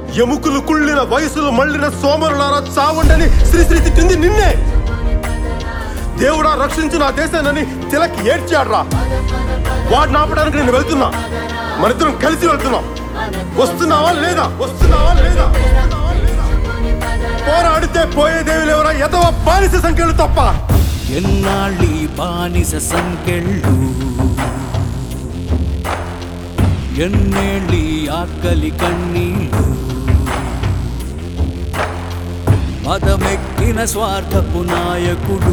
ఎముకలు కుళ్ళిన వయసులు మళ్ళిన సోమరులారా చావండని శ్రీశ్రీ తిట్టింది నిన్నే దేవుడా రక్షించు నా దేశాన్ని తిలక్ ఏడ్చాడ్రా వాడిని ఆపడానికి నేను వెళ్తున్నా మనిద్దరం కలిసి వెళ్తున్నాం వస్తున్నావా లేదా వస్తున్నావా లేదా వస్తున్నావా లేదా? పోరాడితే పోయేదేవి లేవరా ఎదవ బానిస సంఖ్యలు తప్ప ఎన్నాళ్ళీ బానిస సంకెళ్ళు ఎన్నేళ్ళీ ఆకలి కన్నీళ్ళు మదమెక్కిన స్వార్థపు నాయకుడు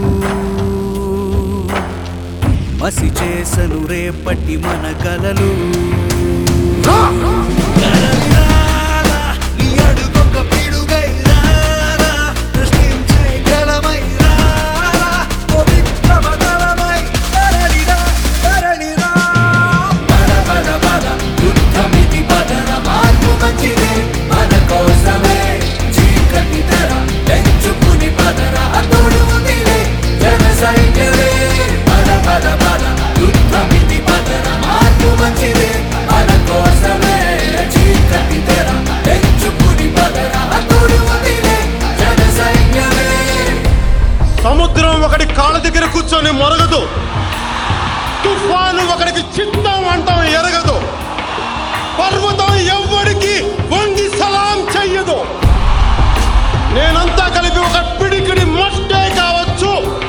మసి చేసను రేపటి మన కలలు రా! కలలిరాలా, నీ అడుగొక పిడుగై రాలా, సృష్టించే గలమై రాలా, ఓ విప్లవగలమై తరలిరా, తరలిరా. పద, పద, పద, యుద్ధమిది పదర, మార్పు మంచిదే, మన కోసమే. చీకటి తెర, తెంచుకుని పదర, అతోడు ఉందిలే, జన సైన్యమే. పద, పద, పద, యుద్ధమిది పదర, మార్పు మంచిదే, మన కోసమే. చీకటి తెర, తెంచుకుని పదర, అతోడు ఉందిలే, జన సైన్యమే. సముద్రం ఒకటి కాళ్ళ దగ్గర కూర్చొని మొరగదు తుఫాను ఒకడికి చిత్తం అంటాం ఎరగదు పర్వతం ఎవ్వడికి వంగి సలాం చెయ్యదు నేనంతా కలిపి ఒక పిడికిడి మట్టే కావచ్చు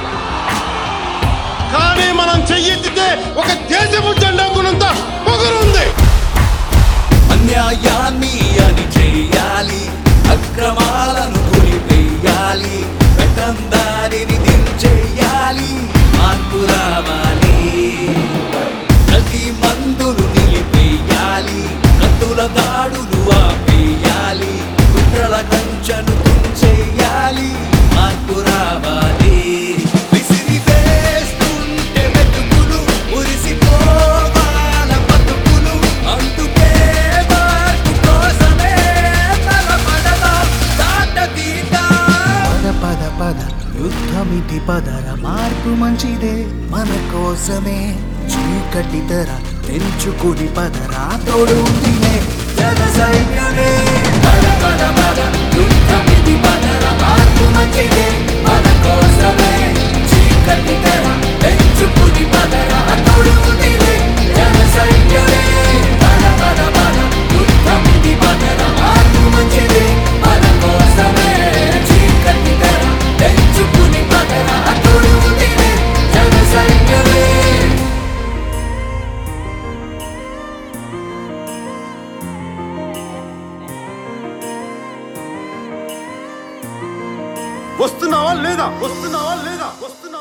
కానీ మనం చెయ్యెత్తితే ఒక దేశపు జెండా గుణంత పొగరుంది అన్యాయాన్ని అని చేయాలి అక్రమాలను కొలిపేయాలి పెద్దందారిని దించేయాలి మార్పు రావాలి ప్రతి మందులు నిలిపేయాలి కత్తుల దాడులు ఆపేయాలి కుట్రల కంచెను తుంచేయాలి మార్పు రావాలి విసిరి వేస్తుంటే వెతుకులు ఉరిసిపోవాల బతుకులు అందుకే మార్పు కోసమే తలపడదా దాట పద పద పద యుద్ధమితి పదర మార్పు మంచిదే మన కోసమే చీకటి తెర తెంచుకుని పదరా తోడు ఉందిలే జన సైన్యమే పద పద పద యుద్ధమితి పదర మార్పు మంచిదే మన కోసమే చీకటి తెర తెంచుకుని పదరా తోడు ఉందిలే జన సైన్యమే పద పద పద యుద్ధమితి పదర మార్పు మంచిదే మన కోసమే చీకటి తెర తెంచుకుని పదరా తోడు ఉందిలే జన సైన్యమే వస్తున్నావా లేదా వస్తున్నావా లేదా వస్తున్నావా